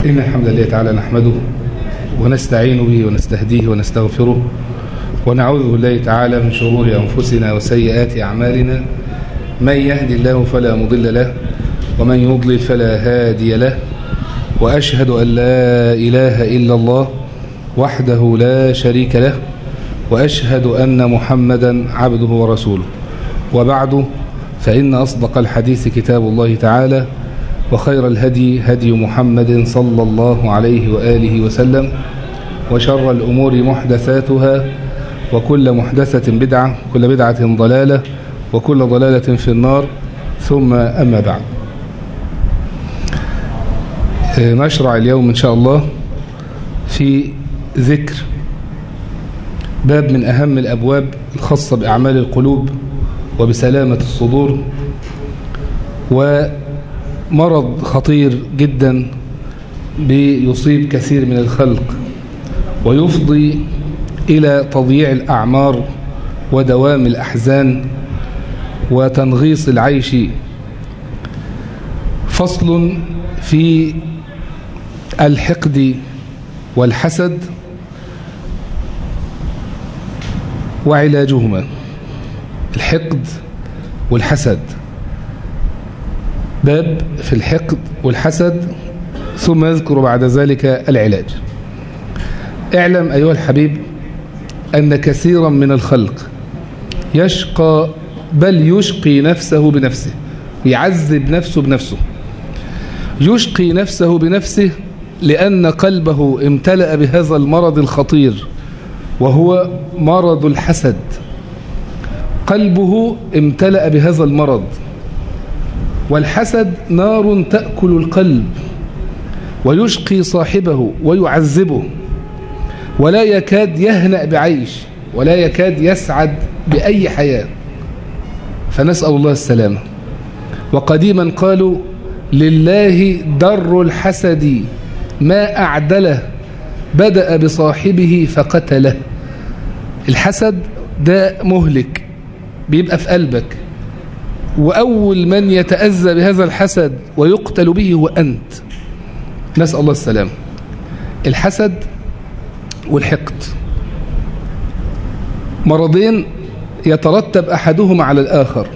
إن الحمد لله تعالى نحمده ونستعين به ونستهديه ونستغفره ونعوذ بالله تعالى من شرور أنفسنا وسيئات أعمالنا من يهدي الله فلا مضل له ومن يضلل فلا هادي له وأشهد أن لا إله إلا الله وحده لا شريك له وأشهد أن محمدا عبده ورسوله وبعد فإن أصدق الحديث كتاب الله تعالى وخير الهدي هدي محمد صلى الله عليه وآله وسلم وشر الأمور محدثاتها وكل محدثة بدعة وكل بدعة ضلالة وكل ضلالة في النار ثم أما بعد نشرع اليوم إن شاء الله في ذكر باب من أهم الأبواب الخاصة بأعمال القلوب وبسلامة الصدور ومرض خطير جدا بيصيب كثير من الخلق ويفضي إلى تضييع الأعمار ودوام الأحزان وتنغيص العيش فصل في الحقد والحسد وعلاجهما الحقد والحسد باب في الحقد والحسد ثم يذكر بعد ذلك العلاج اعلم أيها الحبيب أن كثيرا من الخلق يشقى بل يشقي نفسه بنفسه يعذب نفسه بنفسه يشقي نفسه بنفسه لأن قلبه امتلأ بهذا المرض الخطير وهو مرض الحسد قلبه امتلأ بهذا المرض والحسد نار تأكل القلب ويشقي صاحبه ويعذبه ولا يكاد يهنأ بعيش ولا يكاد يسعد بأي حياة فنسأل الله السلامة وقديما قالوا لله در الحسد ما أعدله بدأ بصاحبه فقتله الحسد ده مهلك بيبقى في قلبك وأول من يتأذى بهذا الحسد ويقتل به هو أنت نسأل الله السلام الحسد والحقد مرضين يترتب أحدهما على الآخر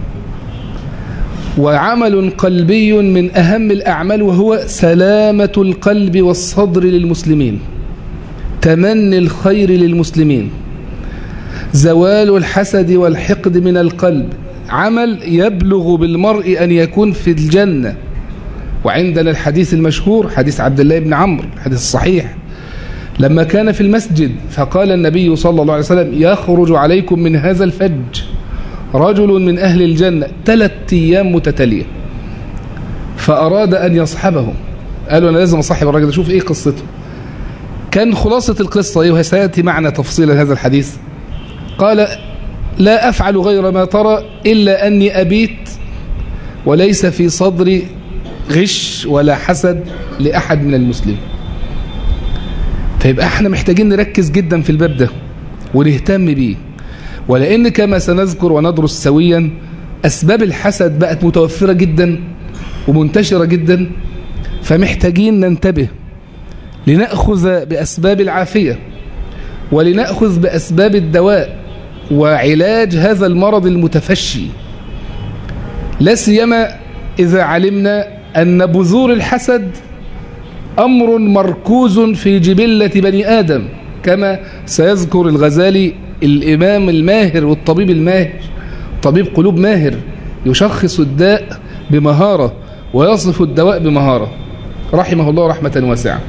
وعمل قلبي من أهم الأعمال وهو سلامة القلب والصدر للمسلمين تمني الخير للمسلمين زوال الحسد والحقد من القلب عمل يبلغ بالمرء أن يكون في الجنة وعندنا الحديث المشهور حديث عبد الله بن عمرو الحديث الصحيح لما كان في المسجد فقال النبي صلى الله عليه وسلم يخرج عليكم من هذا الفج رجل من أهل الجنة ثلاث أيام متتالية فأراد أن يصحبهم قالوا أنا لازم أصحب الراجل ده شوف إيه قصته كان خلاصة القصة إيه وسيأتي معنا تفصيل هذا الحديث قال لا أفعل غير ما ترى إلا أني أبيت وليس في صدري غش ولا حسد لأحد من المسلمين فيبقى احنا محتاجين نركز جدا في الباب ده ونهتم بيه ولأن كما سنذكر وندرس سويا أسباب الحسد بقت متوفرة جدا ومنتشرة جدا فمحتاجين ننتبه لنأخذ بأسباب العافية ولنأخذ بأسباب الدواء وعلاج هذا المرض المتفشي لا سيما إذا علمنا أن بذور الحسد أمر مركوز في جبلة بني آدم كما سيذكر الغزالي الإمام الماهر والطبيب الماهر طبيب قلوب ماهر يشخص الداء بمهارة ويصف الدواء بمهارة رحمه الله رحمة واسعة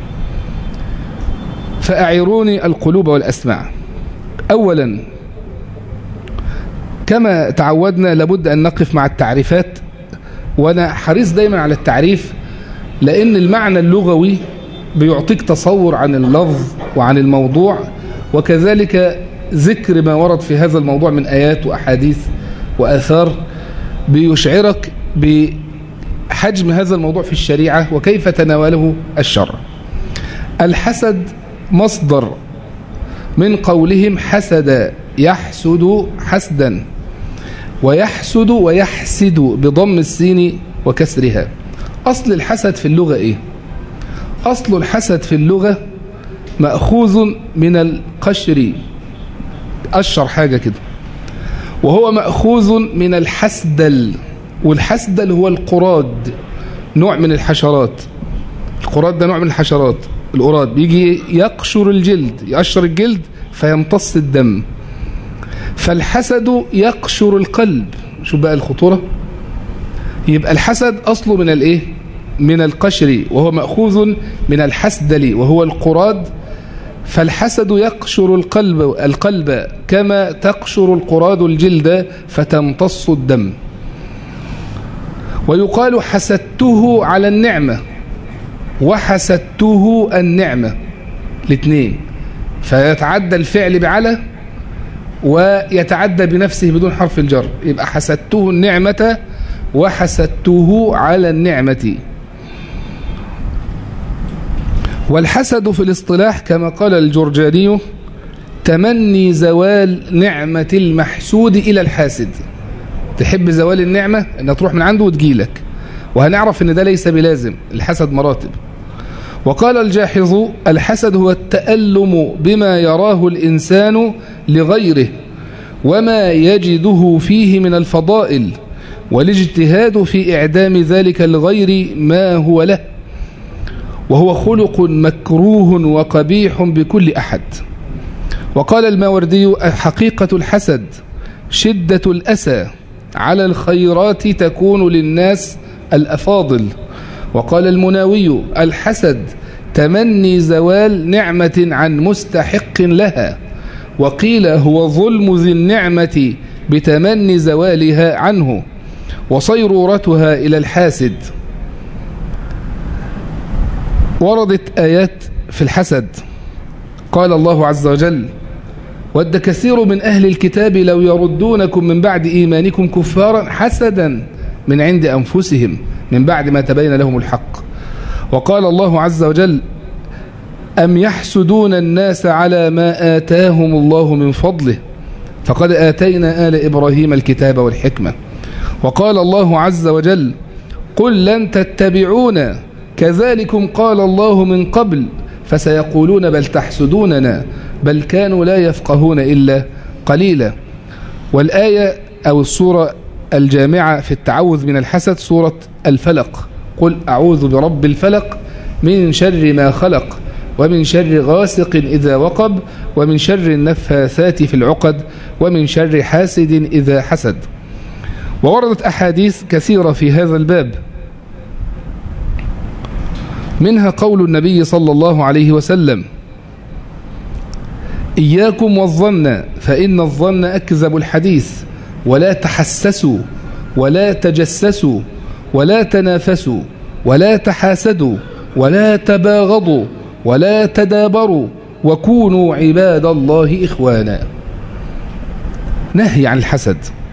فأعيروني القلوب والأسماع أولا كما تعودنا لابد أن نقف مع التعريفات وأنا حريص دايما على التعريف لأن المعنى اللغوي بيعطيك تصور عن اللفظ وعن الموضوع وكذلك ذكر ما ورد في هذا الموضوع من آيات وأحاديث وآثار بيشعرك بحجم هذا الموضوع في الشريعة وكيف تناوله الشرع الحسد مصدر من قولهم حسد يحسد حسدا ويحسد ويحسد بضم السين وكسرها أصل الحسد في اللغة إيه أصل الحسد في اللغة مأخوذ من القشر أشر حاجة كده وهو مأخوذ من الحسدل والحسدل هو القراد نوع من الحشرات القراد ده نوع من الحشرات القراد بيجي يقشر الجلد يقشر الجلد فيمتص الدم فالحسد يقشر القلب شوف بقى الخطورة يبقى الحسد أصله من الايه من القشر وهو مأخوذ من الحسدل وهو القراد فالحسد يقشر القلب القلب كما تقشر القراد الجلد فتمتص الدم ويقال حسدته على النعمة وحسدته النعمة الاثنين فيتعدى الفعل بعلى ويتعدى بنفسه بدون حرف الجر يبقى حسدته النعمة وحسدته على النعمة والحسد في الاصطلاح كما قال الجرجاني تمني زوال نعمة المحسود إلى الحاسد تحب زوال النعمة أنها تروح من عنده وتجيلك وهنعرف أن ده ليس بلازم الحسد مراتب وقال الجاحظ الحسد هو التألم بما يراه الإنسان لغيره وما يجده فيه من الفضائل والاجتهاد في إعدام ذلك الغير ما هو له وهو خلق مكروه وقبيح بكل أحد وقال الماوردي حقيقة الحسد شدة الأسى على الخيرات تكون للناس الأفاضل وقال المناوي الحسد تمني زوال نعمة عن مستحق لها وقيل هو ظلم ذي النعمة بتمني زوالها عنه وصيرورتها إلى الحاسد وردت آيات في الحسد قال الله عز وجل ود كثير من أهل الكتاب لو يردونكم من بعد إيمانكم كفارا حسدا من عند أنفسهم من بعد ما تبين لهم الحق وقال الله عز وجل أم يحسدون الناس على ما آتاهم الله من فضله فقد آتينا آل إبراهيم الكتاب والحكمة وقال الله عز وجل قل لن تتبعونا كذلكم قال الله من قبل فسيقولون بل تحسدوننا بل كانوا لا يفقهون إلا قليلا والآية أو الصورة الجامعة في التعوذ من الحسد سورة الفلق قل أعوذ برب الفلق من شر ما خلق ومن شر غاسق إذا وقب ومن شر النفاثات في العقد ومن شر حاسد إذا حسد ووردت أحاديث كثيرة في هذا الباب منها قول النبي صلى الله عليه وسلم إياكم والظن فإن الظن أكذب الحديث ولا تحسسوا ولا تجسسوا ولا تنافسوا ولا تحاسدوا ولا تباغضوا ولا تدابروا وكونوا عباد الله إخوانا نهي عن الحسد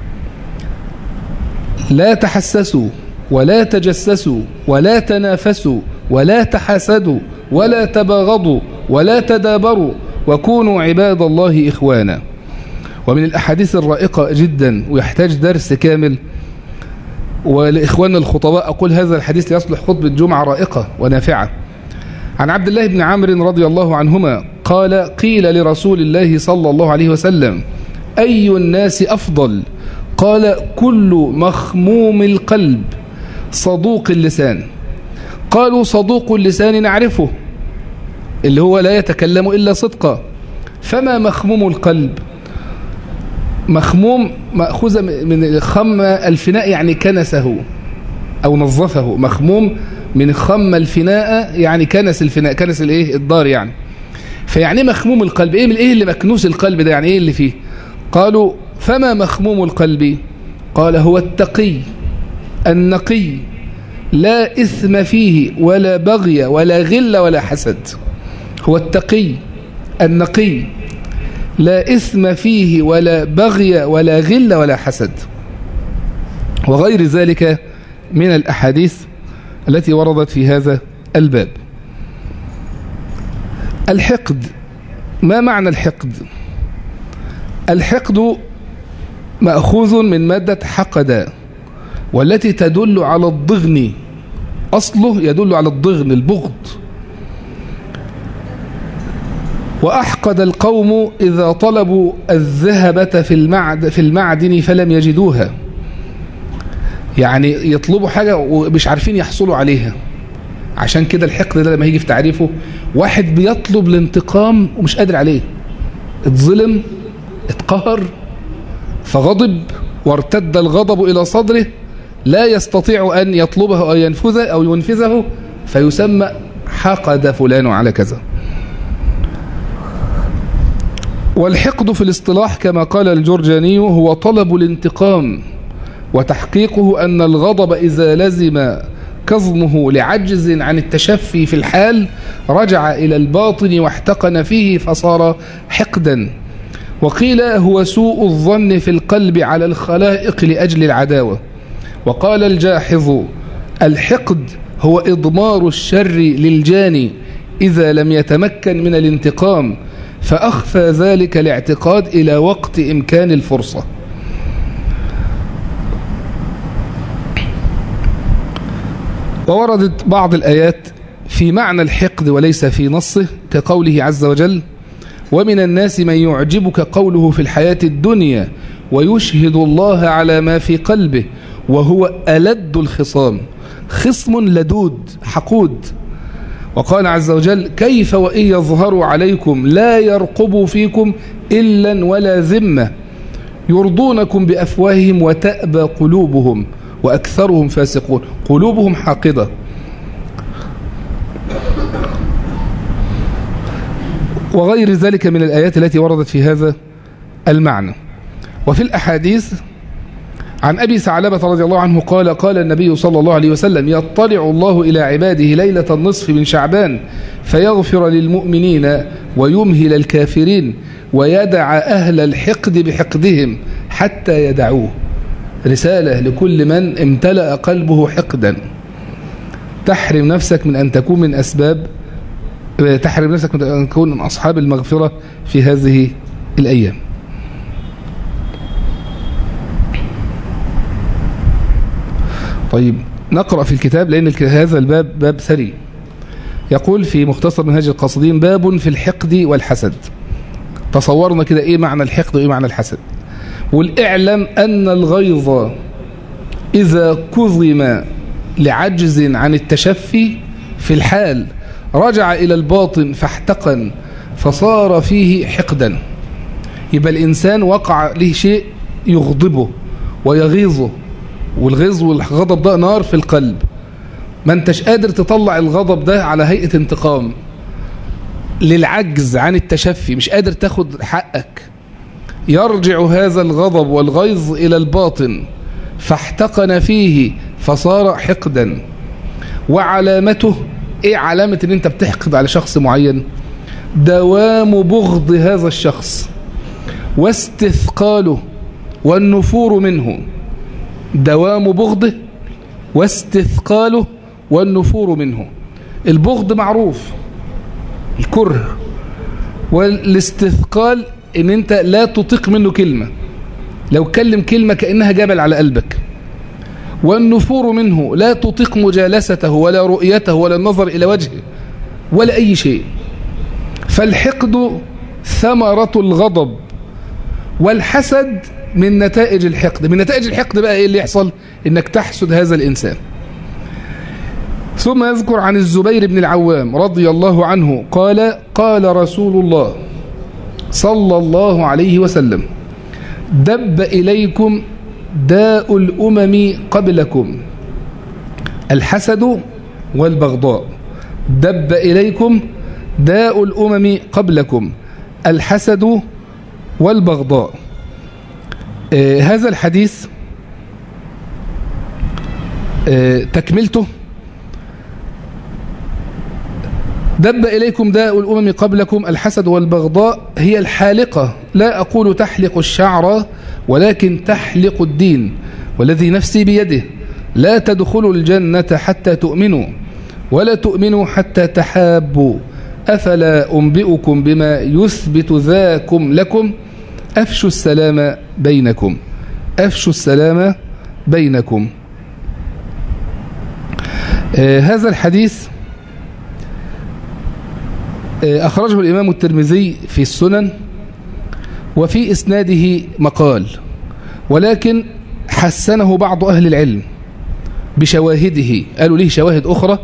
لا تحسسوا ولا تجسسوا ولا تنافسوا ولا تحاسدوا ولا تباغضوا ولا تدابروا وكونوا عباد الله إخوانا ومن الأحاديث الرائقة جدا ويحتاج درس كامل ولإخواننا الخطباء أقول هذا الحديث ليصلح خطبة جمعة رائقة ونافعة عن عبد الله بن عمرو رضي الله عنهما قال قيل لرسول الله صلى الله عليه وسلم أي الناس أفضل قال كل مخموم القلب صدوق اللسان قالوا صدوق اللسان نعرفه اللي هو لا يتكلم إلا صدقا فما مخموم القلب مخموم مأخوذة من خم الفناء يعني كنسه أو نظفه مخموم من خم الفناء يعني كنس الفناء كنس الايه الدار يعني فيعني مخموم القلب ايه من ايه اللي مكنوس القلب ده يعني ايه اللي فيه قالوا فما مخموم القلب قال هو التقي النقي لا إثم فيه ولا بغي ولا غل ولا حسد هو التقي النقي لا إثم فيه ولا بغي ولا غل ولا حسد وغير ذلك من الأحاديث التي وردت في هذا الباب الحقد ما معنى الحقد الحقد مأخوذ من مادة حقد والتي تدل على الضغن أصله يدل على الضغن البغض وأحقد القوم إذا طلبوا الذهبة في المعد في المعدن فلم يجدوها يعني يطلبوا حاجة ومش عارفين يحصلوا عليها عشان كده الحقد ده لما يجي في تعريفه واحد بيطلب الانتقام ومش قادر عليه اتظلم اتقهر فغضب وارتد الغضب إلى صدره لا يستطيع أن يطلبه أو ينفذه أو ينفذه فيسمى حقد فلان على كذا والحقد في الاصطلاح كما قال الجرجاني هو طلب الانتقام وتحقيقه أن الغضب إذا لزم كظمه لعجز عن التشفي في الحال رجع إلى الباطن واحتقن فيه فصار حقدا وقيل هو سوء الظن في القلب على الخلائق لأجل العداوة وقال الجاحظ الحقد هو إضمار الشر للجاني إذا لم يتمكن من الانتقام فأخفى ذلك الاعتقاد إلى وقت إمكان الفرصة ووردت بعض الآيات في معنى الحقد وليس في نصه كقوله عز وجل ومن الناس من يعجبك قوله في الحياة الدنيا ويشهد الله على ما في قلبه وهو ألد الخصام خصم لدود حقود وقال عز وجل كيف وإن يظهروا عليكم لا يرقبوا فيكم إلا ولا ذمة يرضونكم بأفواههم وتأبى قلوبهم وأكثرهم فاسقون قلوبهم حاقدة وغير ذلك من الآيات التي وردت في هذا المعنى وفي الأحاديث عن أبي ثعلبة رضي الله عنه قال قال النبي صلى الله عليه وسلم يطلع الله إلى عباده ليلة النصف من شعبان فيغفر للمؤمنين ويمهل الكافرين ويدع أهل الحقد بحقدهم حتى يدعوه رسالة لكل من امتلأ قلبه حقدا تحرم نفسك من أن تكون من أسباب تحرم نفسك من أن تكون من أصحاب المغفرة في هذه الأيام طيب نقرأ في الكتاب لأن هذا الباب باب ثري يقول في مختصر منهج القاصدين باب في الحقد والحسد تصورنا كده ايه معنى الحقد وايه معنى الحسد والاعلم أن الغيظ إذا كظم لعجز عن التشفي في الحال رجع إلى الباطن فاحتقن فصار فيه حقدا يبقى الإنسان وقع له شيء يغضبه ويغيظه والغيظ والغضب ده نار في القلب ما انتش قادر تطلع الغضب ده على هيئة انتقام للعجز عن التشفي مش قادر تاخد حقك يرجع هذا الغضب والغيظ إلى الباطن فاحتقن فيه فصار حقدا وعلامته ايه علامة ان انت بتحقد على شخص معين دوام بغض هذا الشخص واستثقاله والنفور منه دوام بغضه واستثقاله والنفور منه البغض معروف الكره والاستثقال ان انت لا تطيق منه كلمة لو كلم كلمة كأنها جبل على قلبك والنفور منه لا تطيق مجالسته ولا رؤيته ولا النظر إلى وجهه ولا أي شيء فالحقد ثمرة الغضب والحسد من نتائج الحقد من نتائج الحقد بقى ايه اللي يحصل انك تحسد هذا الانسان ثم يذكر عن الزبير بن العوام رضي الله عنه قال قال رسول الله صلى الله عليه وسلم دب إليكم داء الأمم قبلكم الحسد والبغضاء دب إليكم داء الأمم قبلكم الحسد والبغضاء آه هذا الحديث آه تكملته دب إليكم داء الأمم قبلكم الحسد والبغضاء هي الحالقة لا أقول تحلق الشعر ولكن تحلق الدين والذي نفسي بيده لا تدخلوا الجنة حتى تؤمنوا ولا تؤمنوا حتى تحابوا أفلا أنبئكم بما يثبت ذاكم لكم أفشوا السلام بينكم أفشوا السلام بينكم آه هذا الحديث أخرجه الإمام الترمذي في السنن وفي إسناده مقال ولكن حسنه بعض أهل العلم بشواهده قالوا له شواهد أخرى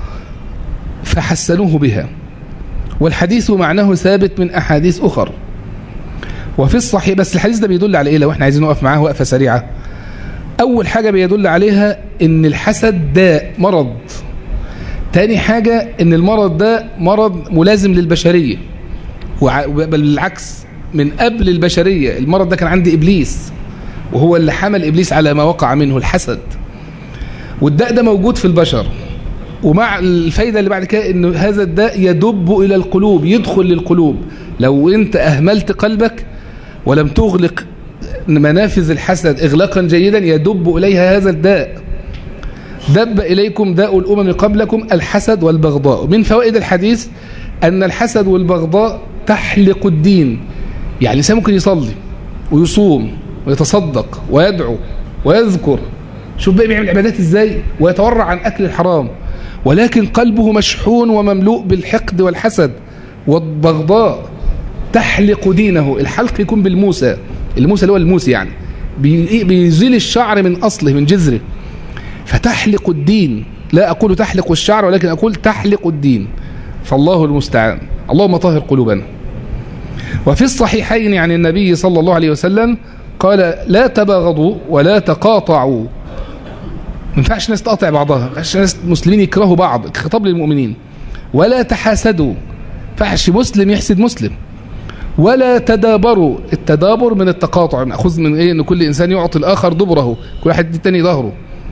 فحسنوه بها والحديث معناه ثابت من أحاديث أخر وفي الصحيح بس الحديث ده بيدل على إيه لو احنا عايزين نقف معاه وقفة سريعة أول حاجة بيدل عليها إن الحسد داء مرض تاني حاجة إن المرض ده مرض ملازم للبشرية بل بالعكس من قبل البشرية المرض ده كان عند إبليس وهو اللي حمل إبليس على ما وقع منه الحسد والداء ده موجود في البشر ومع الفايدة اللي بعد كده إن هذا الداء يدب إلى القلوب يدخل للقلوب لو أنت أهملت قلبك ولم تغلق منافذ الحسد إغلاقا جيدا يدب إليها هذا الداء دب إليكم داء الأمم قبلكم الحسد والبغضاء من فوائد الحديث أن الحسد والبغضاء تحلق الدين يعني الإنسان ممكن يصلي ويصوم ويتصدق ويدعو ويذكر شوف بقى بيعمل عبادات ازاي ويتورع عن أكل الحرام ولكن قلبه مشحون ومملوء بالحقد والحسد والبغضاء تحلق دينه الحلق يكون بالموسى الموسى اللي هو الموسى يعني بيزيل الشعر من أصله من جذره فتحلق الدين لا أقول تحلق الشعر ولكن أقول تحلق الدين فالله المستعان اللهم طهر قلوبنا وفي الصحيحين عن النبي صلى الله عليه وسلم قال لا تباغضوا ولا تقاطعوا ما ينفعش ناس تقاطع بعضها ما ينفعش ناس مسلمين يكرهوا بعض خطاب للمؤمنين ولا تحاسدوا ما ينفعش مسلم يحسد مسلم ولا تدابروا التدابر من التقاطع مأخوذ من ايه ان كل انسان يعطي الاخر دبره كل واحد التاني ظهره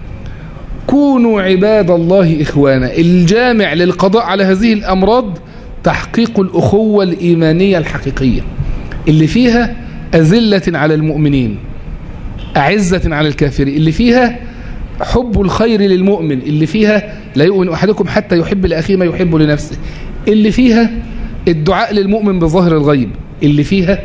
كونوا عباد الله اخوانا الجامع للقضاء على هذه الامراض تحقيق الاخوه الايمانيه الحقيقيه اللي فيها اذله على المؤمنين اعزه على الكافرين اللي فيها حب الخير للمؤمن اللي فيها لا يؤمن احدكم حتى يحب لاخيه ما يحب لنفسه اللي فيها الدعاء للمؤمن بظاهر الغيب اللي فيها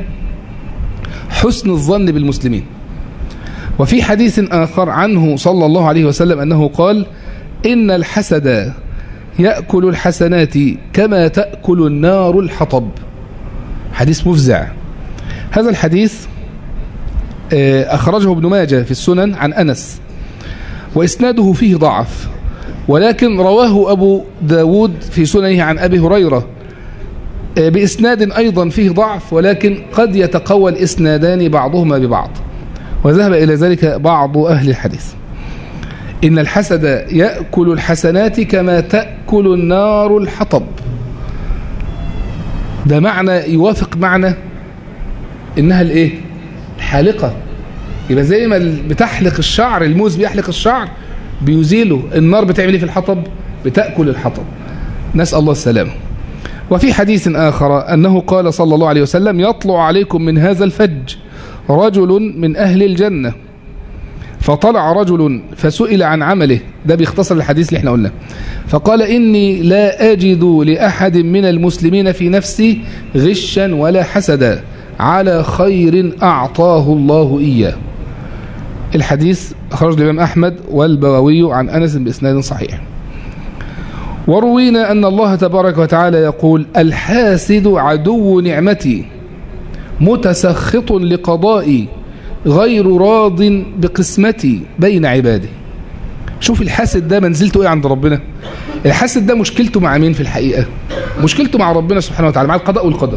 حسن الظن بالمسلمين وفي حديث آخر عنه صلى الله عليه وسلم أنه قال إن الحسد يأكل الحسنات كما تأكل النار الحطب حديث مفزع هذا الحديث أخرجه ابن ماجه في السنن عن أنس وإسناده فيه ضعف ولكن رواه أبو داود في سننه عن أبي هريرة بإسناد أيضا فيه ضعف ولكن قد يتقوى الإسنادان بعضهما ببعض وذهب إلى ذلك بعض أهل الحديث إن الحسد يأكل الحسنات كما تأكل النار الحطب ده معنى يوافق معنى إنها الإيه الحالقة يبقى زي ما بتحلق الشعر الموز بيحلق الشعر بيزيله النار بتعمل ايه في الحطب بتأكل الحطب نسأل الله السلامه وفي حديث آخر أنه قال صلى الله عليه وسلم يطلع عليكم من هذا الفج رجل من أهل الجنة فطلع رجل فسئل عن عمله ده بيختصر الحديث اللي احنا قلنا فقال إني لا أجد لأحد من المسلمين في نفسي غشا ولا حسدا على خير أعطاه الله إياه الحديث أخرج الإمام أحمد والبواوي عن أنس بإسناد صحيح وروينا أن الله تبارك وتعالى يقول الحاسد عدو نعمتي متسخط لقضائي غير راض بقسمتي بين عبادي شوف الحاسد ده منزلته ايه عند ربنا الحاسد ده مشكلته مع مين في الحقيقة مشكلته مع ربنا سبحانه وتعالى مع القضاء والقدر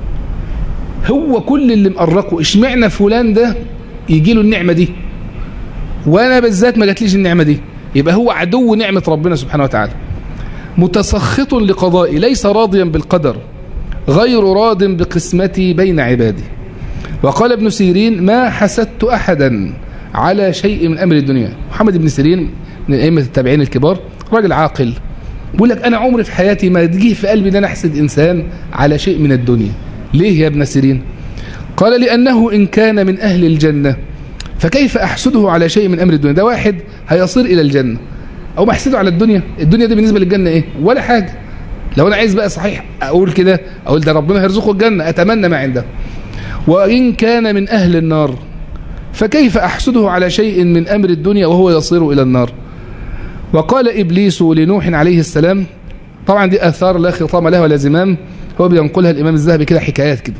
هو كل اللي مقرقه اشمعنى فلان ده يجي له النعمة دي وانا بالذات ما جاتليش النعمة دي يبقى هو عدو نعمة ربنا سبحانه وتعالى متسخط لقضائي ليس راضيا بالقدر غير راض بقسمتي بين عبادي وقال ابن سيرين ما حسدت أحدا على شيء من أمر الدنيا محمد بن سيرين من أئمة التابعين الكبار راجل عاقل بيقول لك أنا عمري في حياتي ما تجيه في قلبي ان انا أحسد إنسان على شيء من الدنيا ليه يا ابن سيرين قال لأنه إن كان من أهل الجنة فكيف أحسده على شيء من أمر الدنيا ده واحد هيصير إلى الجنة أو ما أحسده على الدنيا الدنيا دي بالنسبة للجنة إيه ولا حاجة لو أنا عايز بقى صحيح أقول كده أقول ده ربنا هيرزقه الجنة أتمنى ما عنده وإن كان من أهل النار فكيف أحسده على شيء من أمر الدنيا وهو يصير إلى النار وقال إبليس لنوح عليه السلام طبعا دي أثار لا خطام لها ولا زمام هو بينقلها الإمام الذهبي كده حكايات كده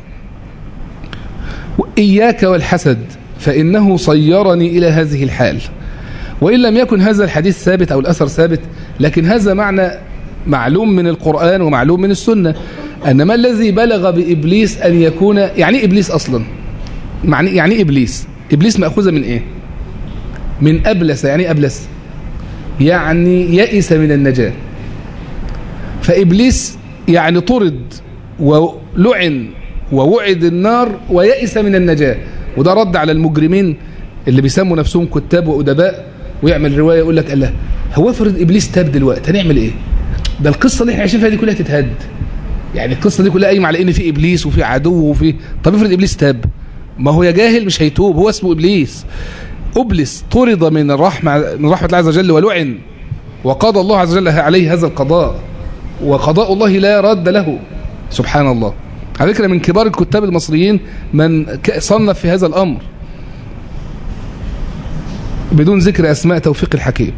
إياك والحسد فإنه صيرني إلى هذه الحال وإن لم يكن هذا الحديث ثابت أو الأثر ثابت لكن هذا معنى معلوم من القرآن ومعلوم من السنة أن ما الذي بلغ بإبليس أن يكون يعني إبليس أصلا يعني يعني إبليس إبليس مأخوذة من إيه من أبلس يعني أبلس يعني يئس من النجاة فإبليس يعني طرد ولعن ووعد النار ويئس من النجاة وده رد على المجرمين اللي بيسموا نفسهم كتاب وأدباء ويعمل رواية يقول لك الله هو افرض إبليس تاب دلوقتي هنعمل إيه ده القصة اللي احنا عايشين فيها دي كلها تتهد يعني القصة دي كلها قايمة على إن في إبليس وفي عدو وفي طب افرض إبليس تاب ما هو يا جاهل مش هيتوب هو اسمه إبليس أبلس طرد من الرحمة من رحمة الله عز وجل ولعن وقضى الله عز وجل عليه هذا القضاء وقضاء الله لا رد له سبحان الله على فكرة من كبار الكتاب المصريين من صنف في هذا الأمر بدون ذكر أسماء توفيق الحكيم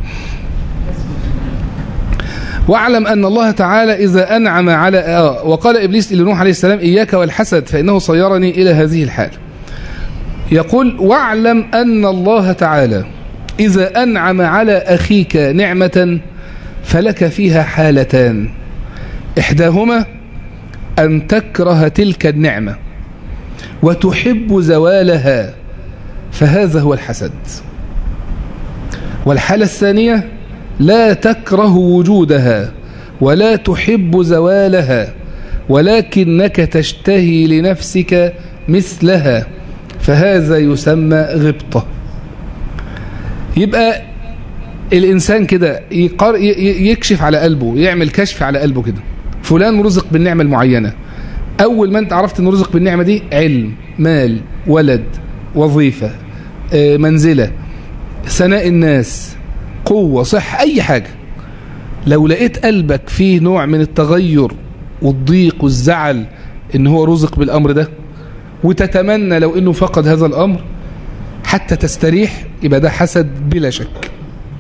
واعلم أن الله تعالى إذا أنعم على آه وقال إبليس لنوح عليه السلام إياك والحسد فإنه صيرني إلى هذه الحال يقول واعلم أن الله تعالى إذا أنعم على أخيك نعمة فلك فيها حالتان إحداهما أن تكره تلك النعمة وتحب زوالها فهذا هو الحسد والحالة الثانية لا تكره وجودها ولا تحب زوالها ولكنك تشتهي لنفسك مثلها فهذا يسمى غبطة يبقى الإنسان كده يكشف على قلبه يعمل كشف على قلبه كده فلان رزق بالنعمة المعينة أول ما أنت عرفت أنه رزق بالنعمة دي علم مال ولد وظيفة منزلة ثناء الناس قوة صح أي حاجة لو لقيت قلبك فيه نوع من التغير والضيق والزعل ان هو رزق بالأمر ده وتتمنى لو انه فقد هذا الأمر حتى تستريح يبقى ده حسد بلا شك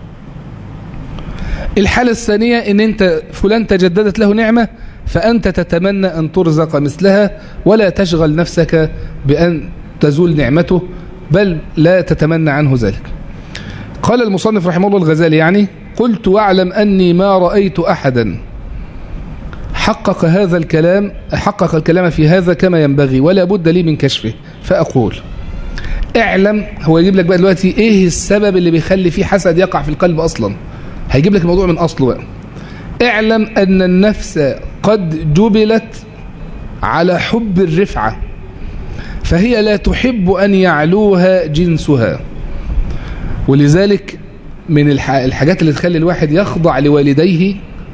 الحالة الثانية ان انت فلان تجددت له نعمة فأنت تتمنى أن ترزق مثلها ولا تشغل نفسك بأن تزول نعمته بل لا تتمنى عنه ذلك قال المصنف رحمه الله الغزالي يعني قلت واعلم أني ما رأيت أحدا حقق هذا الكلام حقق الكلام في هذا كما ينبغي ولا بد لي من كشفه فأقول اعلم هو يجيب لك بقى دلوقتي ايه السبب اللي بيخلي فيه حسد يقع في القلب أصلا هيجيب لك الموضوع من أصله بقى اعلم أن النفس قد جبلت على حب الرفعة فهي لا تحب أن يعلوها جنسها ولذلك من الحاجات اللي تخلي الواحد يخضع لوالديه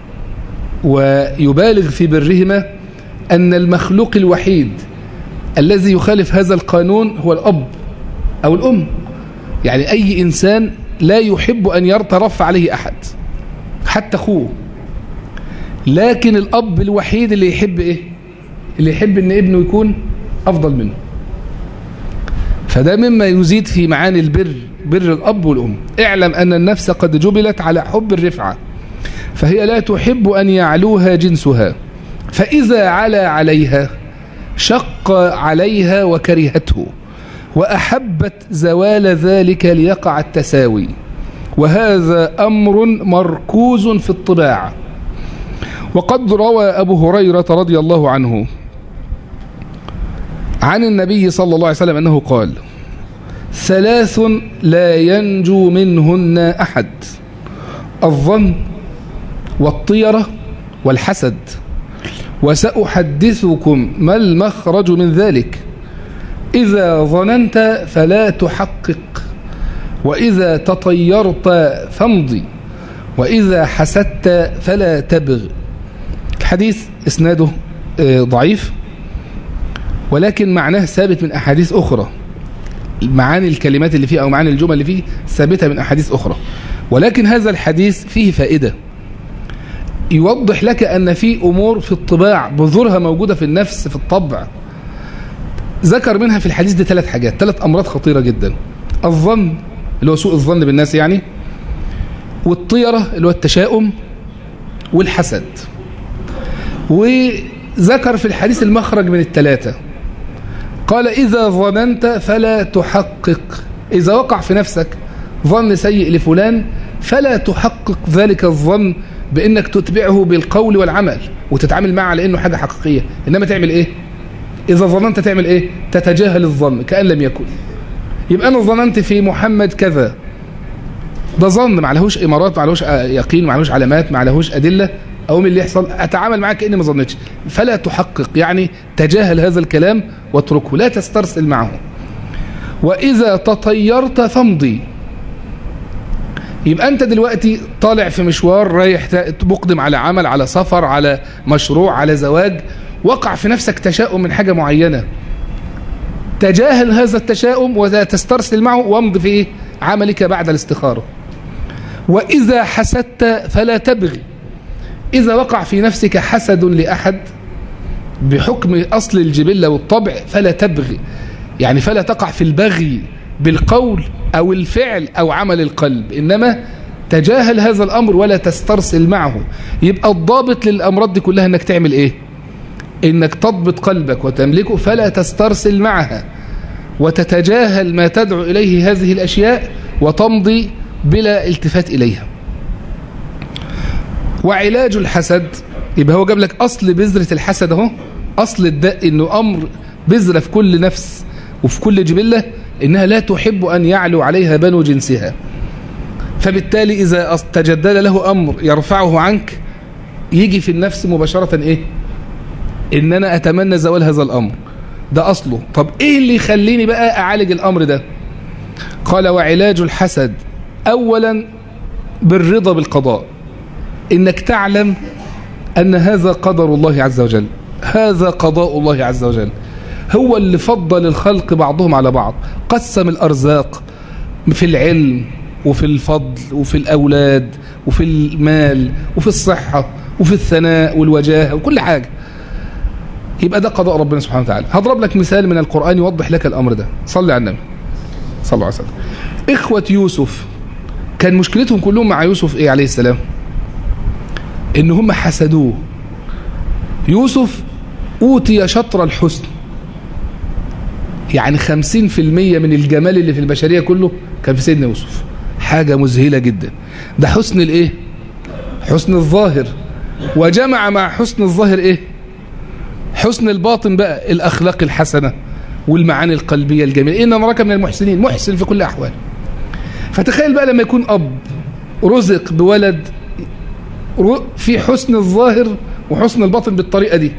ويبالغ في برهما أن المخلوق الوحيد الذي يخالف هذا القانون هو الأب أو الأم يعني أي إنسان لا يحب أن يترفع عليه أحد حتى أخوه لكن الأب الوحيد اللي يحب إيه اللي يحب أن ابنه يكون أفضل منه فده مما يزيد في معاني البر بر الأب والأم اعلم أن النفس قد جبلت على حب الرفعة فهي لا تحب أن يعلوها جنسها فإذا علا عليها شق عليها وكرهته وأحبت زوال ذلك ليقع التساوي وهذا أمر مركوز في الطباع وقد روى أبو هريرة رضي الله عنه عن النبي صلى الله عليه وسلم أنه قال ثلاث لا ينجو منهن أحد الظن والطيرة والحسد وسأحدثكم ما المخرج من ذلك إذا ظننت فلا تحقق وإذا تطيرت فامضي وإذا حسدت فلا تبغ الحديث إسناده ضعيف ولكن معناه ثابت من أحاديث أخرى معاني الكلمات اللي فيه أو معاني الجمل اللي فيه ثابتة من أحاديث أخرى ولكن هذا الحديث فيه فائدة يوضح لك أن في أمور في الطباع بذورها موجودة في النفس في الطبع ذكر منها في الحديث دي ثلاث حاجات ثلاث أمراض خطيرة جدا الظن اللي هو سوء الظن بالناس يعني والطيرة اللي هو التشاؤم والحسد ذكر في الحديث المخرج من الثلاثة قال إذا ظننت فلا تحقق إذا وقع في نفسك ظن سيء لفلان فلا تحقق ذلك الظن بأنك تتبعه بالقول والعمل وتتعامل معه على أنه حاجة حقيقية إنما تعمل إيه إذا ظننت تعمل إيه تتجاهل الظن كأن لم يكن يبقى أنا ظننت في محمد كذا ده ظن ما عليهوش إمارات ما عليهوش يقين ما عليهوش علامات ما عليهوش أدلة أو من اللي يحصل أتعامل معك كأني ما ظنتش فلا تحقق يعني تجاهل هذا الكلام واتركه لا تسترسل معه وإذا تطيرت فامضي يبقى أنت دلوقتي طالع في مشوار رايح مقدم على عمل على سفر على مشروع على زواج وقع في نفسك تشاؤم من حاجة معينة تجاهل هذا التشاؤم ولا تسترسل معه وامض في عملك بعد الاستخارة وإذا حسدت فلا تبغي إذا وقع في نفسك حسد لأحد بحكم أصل الجبلة والطبع فلا تبغي يعني فلا تقع في البغي بالقول أو الفعل أو عمل القلب إنما تجاهل هذا الأمر ولا تسترسل معه يبقى الضابط للأمراض دي كلها أنك تعمل إيه إنك تضبط قلبك وتملكه فلا تسترسل معها وتتجاهل ما تدعو إليه هذه الأشياء وتمضي بلا التفات إليها وعلاج الحسد يبقى هو جاب لك أصل بذرة الحسد اهو أصل الداء إنه أمر بذرة في كل نفس وفي كل جبلة إنها لا تحب أن يعلو عليها بنو جنسها فبالتالي إذا تجدد له أمر يرفعه عنك يجي في النفس مباشرة إيه إن أنا أتمنى زوال هذا الأمر ده أصله طب إيه اللي يخليني بقى أعالج الأمر ده قال وعلاج الحسد أولا بالرضا بالقضاء إنك تعلم أن هذا قدر الله عز وجل هذا قضاء الله عز وجل هو اللي فضل الخلق بعضهم على بعض قسم الأرزاق في العلم وفي الفضل وفي الأولاد وفي المال وفي الصحة وفي الثناء والوجاهة وكل حاجة يبقى ده قضاء ربنا سبحانه وتعالى هضرب لك مثال من القرآن يوضح لك الأمر ده صلي على النبي صلى الله عليه وسلم إخوة يوسف كان مشكلتهم كلهم مع يوسف إيه عليه السلام إن هم حسدوه يوسف أوتي شطر الحسن يعني خمسين في المية من الجمال اللي في البشرية كله كان في سيدنا يوسف حاجة مذهلة جدا ده حسن الايه حسن الظاهر وجمع مع حسن الظاهر ايه حسن الباطن بقى الأخلاق الحسنة والمعاني القلبية الجميلة إن نراك من المحسنين محسن في كل أحوال فتخيل بقى لما يكون أب رزق بولد في حسن الظاهر وحسن الباطن بالطريقة دي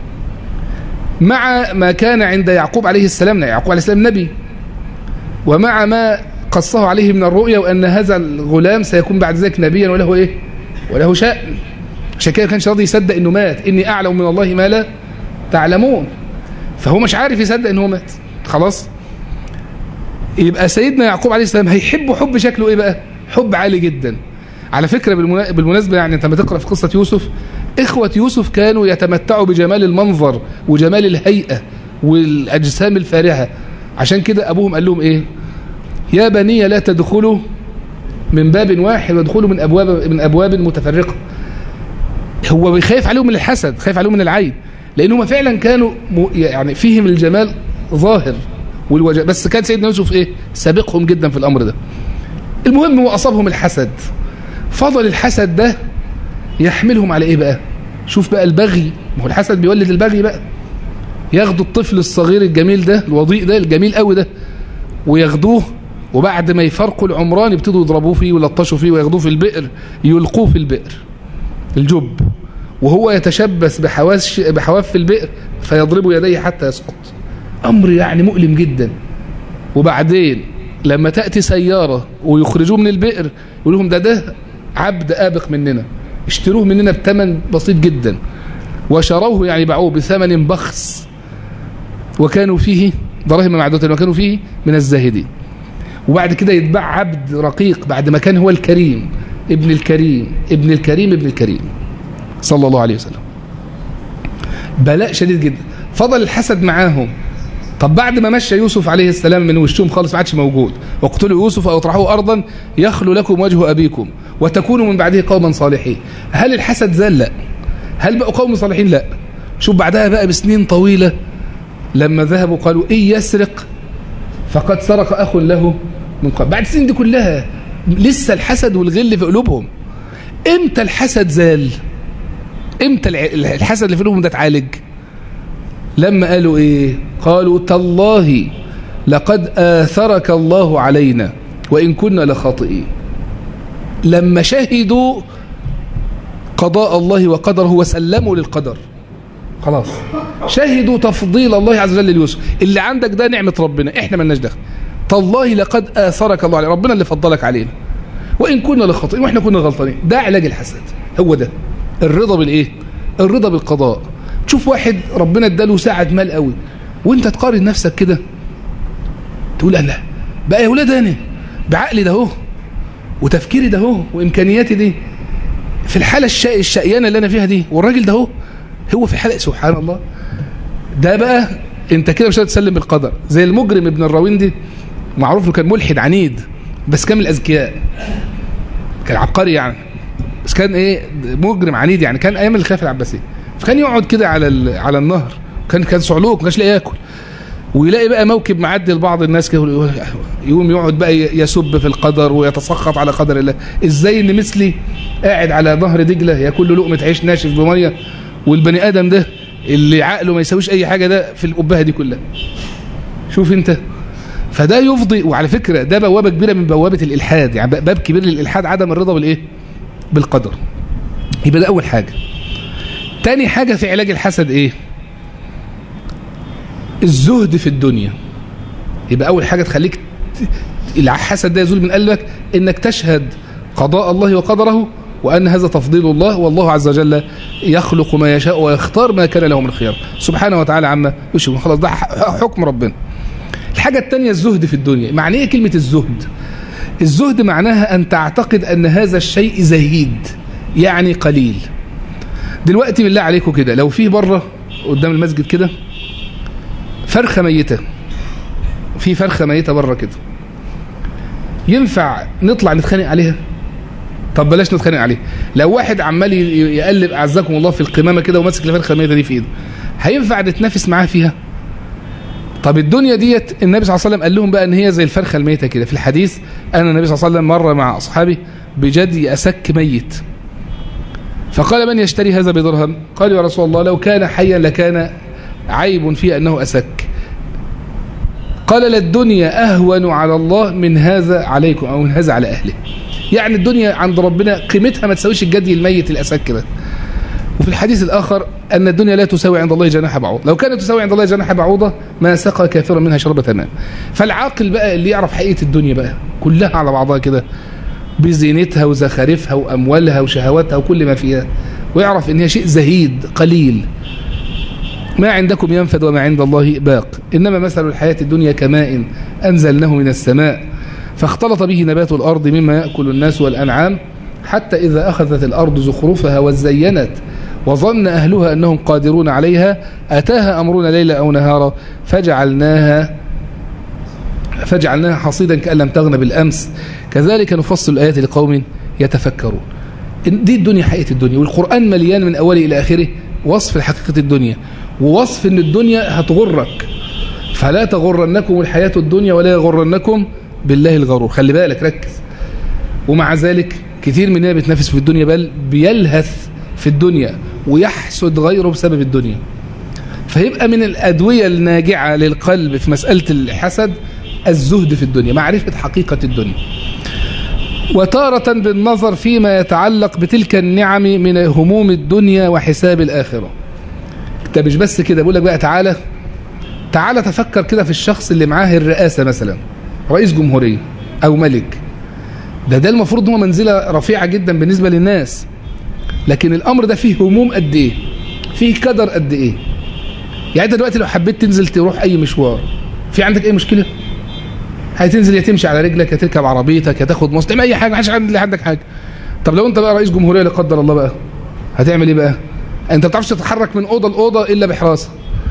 مع ما كان عند يعقوب عليه السلام يعقوب عليه السلام نبي ومع ما قصه عليه من الرؤيا وأن هذا الغلام سيكون بعد ذلك نبيا وله إيه وله شأن عشان كده كانش راضي يصدق انه مات اني اعلم من الله ما لا تعلمون فهو مش عارف يصدق ان هو مات خلاص يبقى سيدنا يعقوب عليه السلام هيحب حب شكله ايه بقى حب عالي جدا على فكرة بالمناسبة يعني انت لما تقرأ في قصة يوسف اخوة يوسف كانوا يتمتعوا بجمال المنظر وجمال الهيئة والاجسام الفارهة عشان كده ابوهم قال لهم ايه يا بني لا تدخلوا من باب واحد وادخلوا من ابواب من ابواب متفرقه هو بيخاف عليهم من الحسد خايف عليهم من العين لأنهم فعلا كانوا يعني فيهم الجمال ظاهر والوجه بس كان سيدنا يوسف ايه سابقهم جدا في الأمر ده المهم هو أصابهم الحسد فضل الحسد ده يحملهم على ايه بقى شوف بقى البغي ما هو الحسد بيولد البغي بقى ياخدوا الطفل الصغير الجميل ده الوضيء ده الجميل قوي ده وياخدوه وبعد ما يفرقوا العمران يبتدوا يضربوه فيه ويلطشوا فيه وياخدوه في البئر يلقوه في البئر الجب وهو يتشبث بحواس بحواف البئر فيضرب يديه حتى يسقط أمر يعني مؤلم جدا وبعدين لما تأتي سيارة ويخرجوه من البئر يقول لهم ده ده عبد آبق مننا اشتروه مننا بثمن بسيط جدا وشروه يعني باعوه بثمن بخس وكانوا فيه دراهم معدودة وكانوا فيه من الزاهدين وبعد كده يتباع عبد رقيق بعد ما كان هو الكريم ابن الكريم ابن الكريم ابن الكريم صلى الله عليه وسلم بلاء شديد جدا فضل الحسد معاهم طب بعد ما مشى يوسف عليه السلام من وشهم خالص ما عادش موجود واقتلوا يوسف او اطرحوه ارضا يخلو لكم وجه ابيكم وتكونوا من بعده قوما صالحين هل الحسد زال لا هل بقوا قوم صالحين لا شوف بعدها بقى بسنين طويلة لما ذهبوا قالوا إن يسرق فقد سرق أخ له من قبل بعد السنين دي كلها لسه الحسد والغل في قلوبهم امتى الحسد زال امتى الحسد اللي في قلوبهم ده اتعالج لما قالوا ايه قالوا تالله لقد آثرك الله علينا وإن كنا لخاطئين لما شهدوا قضاء الله وقدره وسلموا للقدر خلاص شهدوا تفضيل الله عز وجل ليوسف اللي عندك ده نعمة ربنا احنا مالناش دخل تالله لقد آثرك الله علينا ربنا اللي فضلك علينا وإن كنا لخاطئين وإحنا كنا غلطانين ده علاج الحسد هو ده الرضا بالإيه الرضا بالقضاء تشوف واحد ربنا اداله ساعة مال قوي وانت تقارن نفسك كده تقول انا بقى يا ولاد انا بعقلي ده اهو وتفكيري ده اهو وامكانياتي دي في الحالة الشق... الشقيانة اللي انا فيها دي والراجل ده اهو هو في حالة سبحان الله ده بقى انت كده مش هتسلم بالقدر زي المجرم ابن الراوندي معروف انه كان ملحد عنيد بس كان من الاذكياء كان عبقري يعني بس كان ايه مجرم عنيد يعني كان ايام الخلافه العباسيه فكان يقعد كده على على النهر كان كان صعلوك ما كانش لاقي ياكل ويلاقي بقى موكب معدي لبعض الناس كده يقوم يقعد بقى يسب في القدر ويتسخط على قدر الله ازاي ان مثلي قاعد على نهر دجله ياكل له لقمه عيش ناشف بميه والبني ادم ده اللي عقله ما يساويش اي حاجه ده في القبهه دي كلها شوف انت فده يفضي وعلى فكره ده بوابه كبيره من بوابه الالحاد يعني باب كبير للالحاد عدم الرضا بالايه بالقدر يبقى ده اول حاجه تاني حاجه في علاج الحسد ايه الزهد في الدنيا يبقى اول حاجه تخليك الحسد ده يزول من قلبك انك تشهد قضاء الله وقدره وأن هذا تفضيل الله والله عز وجل يخلق ما يشاء ويختار ما كان له من الخيار سبحانه وتعالى عما يشركون خلاص ده حكم ربنا الحاجة الثانية الزهد في الدنيا معنى ايه كلمة الزهد الزهد معناها أن تعتقد أن هذا الشيء زهيد يعني قليل دلوقتي بالله عليكم كده لو في بره قدام المسجد كده فرخة ميتة في فرخة ميتة بره كده ينفع نطلع نتخانق عليها طب بلاش نتخانق عليه لو واحد عمال يقلب اعزكم الله في القمامه كده وماسك الفرخه الميته دي في ايده هينفع نتنافس معاه فيها طب الدنيا ديت النبي صلى الله عليه وسلم قال لهم بقى ان هي زي الفرخه الميته كده في الحديث ان النبي صلى الله عليه وسلم مر مع اصحابه بجدي اسك ميت فقال من يشتري هذا بدرهم قال يا رسول الله لو كان حيا لكان عيب فيه انه اسك قال للدنيا اهون على الله من هذا عليكم او من هذا على اهله يعني الدنيا عند ربنا قيمتها ما تساويش الجدي الميت الأسك ده وفي الحديث الآخر أن الدنيا لا تساوي عند الله جناح بعوض لو كانت تساوي عند الله جناح بعوضة ما سقى كافرا منها شربة ماء فالعاقل بقى اللي يعرف حقيقة الدنيا بقى كلها على بعضها كده بزينتها وزخارفها وأموالها وشهواتها وكل ما فيها ويعرف ان هي شيء زهيد قليل ما عندكم ينفد وما عند الله باق إنما مثل الحياة الدنيا كماء أنزلناه من السماء فاختلط به نبات الأرض مما يأكل الناس والأنعام حتى إذا أخذت الأرض زخرفها وزينت وظن أهلها أنهم قادرون عليها أتاها أمرنا ليلا أو نهارا فجعلناها فجعلناها حصيدا كأن لم تغن بالأمس كذلك نفصل الآيات لقوم يتفكرون دي الدنيا حقيقة الدنيا والقرآن مليان من أوله إلى آخره وصف حقيقة الدنيا ووصف أن الدنيا هتغرك فلا تغرنكم الحياة الدنيا ولا يغرنكم بالله الغرور خلي بالك ركز ومع ذلك كثير مننا بيتنافس في الدنيا بل بيلهث في الدنيا ويحسد غيره بسبب الدنيا فيبقى من الأدوية الناجعة للقلب في مسألة الحسد الزهد في الدنيا معرفة حقيقة الدنيا وتارة بالنظر فيما يتعلق بتلك النعم من هموم الدنيا وحساب الآخرة ده مش بس كده بقول لك بقى تعالى تعالى تفكر كده في الشخص اللي معاه الرئاسة مثلا رئيس جمهورية أو ملك ده ده المفروض هو منزلة رفيعة جدا بالنسبة للناس لكن الأمر ده فيه هموم قد إيه فيه قدر قد إيه يعني أنت دلوقتي لو حبيت تنزل تروح أي مشوار في عندك أي مشكلة هتنزل يا تمشي على رجلك يا تركب عربيتك يا تاخد مواصلات اي حاجه محدش عندك حاجه طب لو انت بقى رئيس جمهوريه لا قدر الله بقى هتعمل ايه بقى انت ما بتعرفش تتحرك من اوضه لاوضه الا بحراسه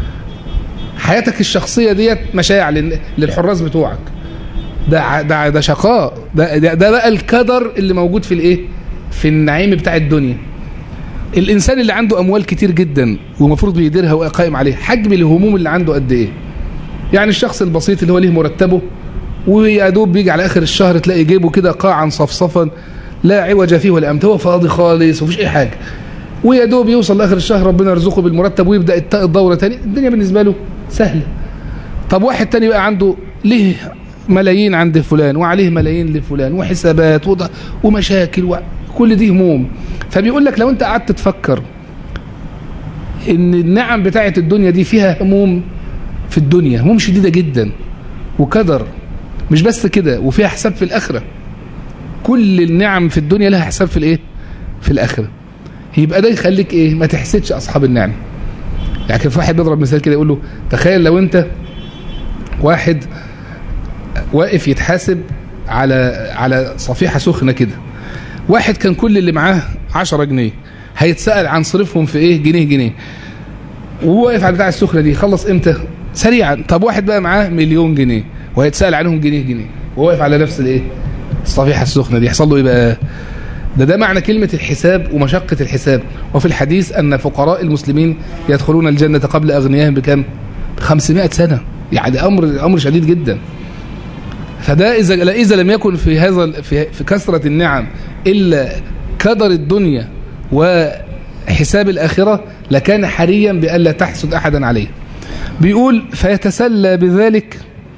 حياتك الشخصيه ديت مشاع للحراس بتوعك ده ده ده شقاء ده, ده ده بقى الكدر اللي موجود في الايه في النعيم بتاع الدنيا الإنسان اللي عنده أموال كتير جدا ومفروض بيديرها وقائم عليه حجم الهموم اللي عنده قد إيه يعني الشخص البسيط اللي هو ليه مرتبه ويا دوب بيجي على آخر الشهر تلاقي جيبه كده قاعا صفصفا لا عوج فيه ولا أمت هو فاضي خالص ومفيش أي حاجة ويا دوب يوصل لاخر الشهر ربنا يرزقه بالمرتب ويبدا الدوره تاني الدنيا بالنسبه له سهله طب واحد تاني بقى عنده ليه ملايين عند فلان وعليه ملايين لفلان وحسابات وضع ومشاكل وكل دي هموم فبيقول لك لو انت قعدت تفكر ان النعم بتاعت الدنيا دي فيها هموم في الدنيا هموم شديده جدا وكدر مش بس كده وفيها حساب في الاخره كل النعم في الدنيا لها حساب في الايه في الاخره يبقى ده يخليك ايه ما تحسدش اصحاب النعم يعني كان في واحد بيضرب مثال كده يقول له تخيل لو انت واحد واقف يتحاسب على على صفيحه سخنه كده واحد كان كل اللي معاه 10 جنيه هيتسال عن صرفهم في ايه جنيه جنيه وهو واقف على بتاع السخنه دي خلص امتى سريعا طب واحد بقى معاه مليون جنيه وهيتسال عنهم جنيه جنيه وهو واقف على نفس الايه الصفيحه السخنه دي يحصل له ايه بقى ده ده معنى كلمة الحساب ومشقة الحساب وفي الحديث أن فقراء المسلمين يدخلون الجنة قبل أغنيائهم بكم 500 سنة يعني أمر أمر شديد جدا فده إذا إذا لم يكن في هذا في, في كثرة النعم إلا كدر الدنيا وحساب الآخرة لكان حريا بألا تحسد أحدا عليه بيقول فيتسلى بذلك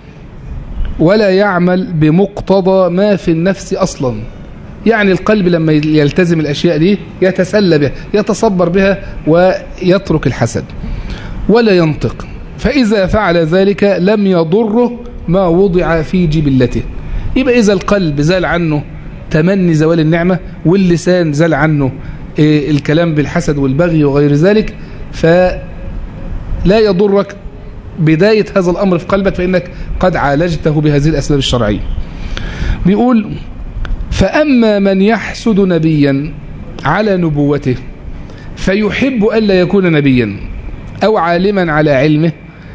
ولا يعمل بمقتضى ما في النفس أصلاً يعني القلب لما يلتزم الأشياء دي يتسلى بها يتصبر بها ويترك الحسد ولا ينطق فإذا فعل ذلك لم يضره ما وضع في جبلته يبقى إذا القلب زال عنه تمني زوال النعمة واللسان زال عنه الكلام بالحسد والبغي وغير ذلك فلا يضرك بداية هذا الأمر في قلبك فإنك قد عالجته بهذه الأسباب الشرعية بيقول فأما من يحسد نبيا على نبوته فيحب ألا يكون نبيا أو عالما على علمه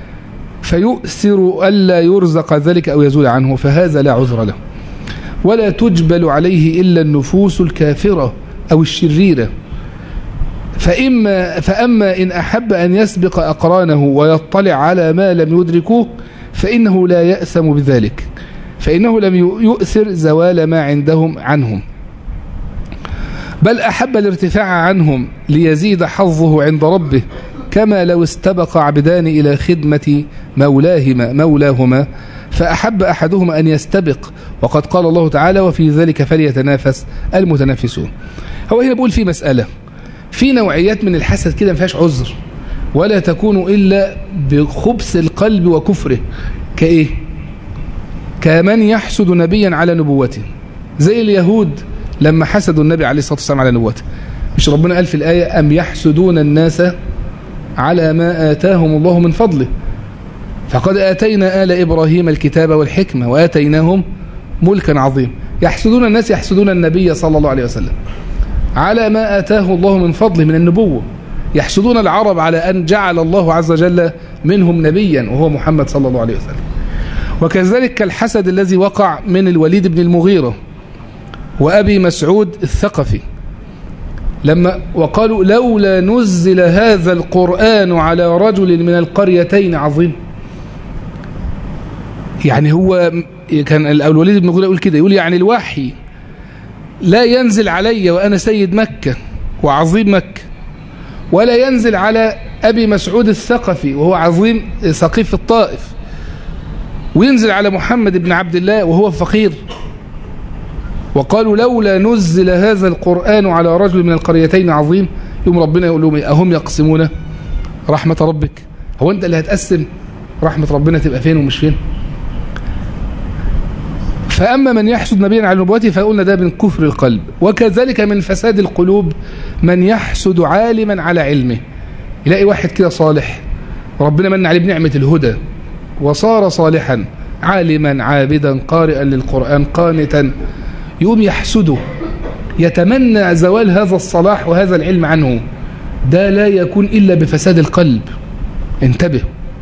فيؤثر ألا يرزق ذلك أو يزول عنه فهذا لا عذر له ولا تجبل عليه إلا النفوس الكافرة أو الشريرة فإما فأما إن أحب أن يسبق أقرانه ويطلع على ما لم يدركوه فإنه لا يأثم بذلك فإنه لم يؤثر زوال ما عندهم عنهم بل أحب الارتفاع عنهم ليزيد حظه عند ربه كما لو استبق عبدان إلى خدمة مولاهما مولاهما فأحب أحدهما أن يستبق وقد قال الله تعالى وفي ذلك فليتنافس المتنافسون هو هنا بيقول في مسألة في نوعيات من الحسد كده ما فيهاش عذر ولا تكون إلا بخبث القلب وكفره كإيه كمن يحسد نبيا على نبوته زي اليهود لما حسدوا النبي عليه الصلاة والسلام على نبوته مش ربنا قال في الآية أم يحسدون الناس على ما آتاهم الله من فضله فقد آتينا آل إبراهيم الكتاب والحكمة وآتيناهم ملكا عظيم يحسدون الناس يحسدون النبي صلى الله عليه وسلم على ما آتاه الله من فضله من النبوة يحسدون العرب على أن جعل الله عز وجل منهم نبيا وهو محمد صلى الله عليه وسلم وكذلك كالحسد الذي وقع من الوليد بن المغيرة وأبي مسعود الثقفي لما وقالوا لولا نزل هذا القرآن على رجل من القريتين عظيم يعني هو كان الوليد بن المغيرة يقول كده يقول يعني الوحي لا ينزل علي وأنا سيد مكة وعظيم مكة ولا ينزل على أبي مسعود الثقفي وهو عظيم سقيف الطائف وينزل على محمد بن عبد الله وهو فقير وقالوا لولا نزل هذا القرآن على رجل من القريتين عظيم يوم ربنا يقول لهم أهم يقسمون رحمة ربك هو أنت اللي هتقسم رحمة ربنا تبقى فين ومش فين فأما من يحسد نبيا على نبوته فقلنا ده من كفر القلب وكذلك من فساد القلوب من يحسد عالما على علمه يلاقي واحد كده صالح وربنا من عليه بنعمة الهدى وصار صالحا عالما عابدا قارئا للقرآن قانتا يقوم يحسده يتمنى زوال هذا الصلاح وهذا العلم عنه ده لا يكون إلا بفساد القلب انتبه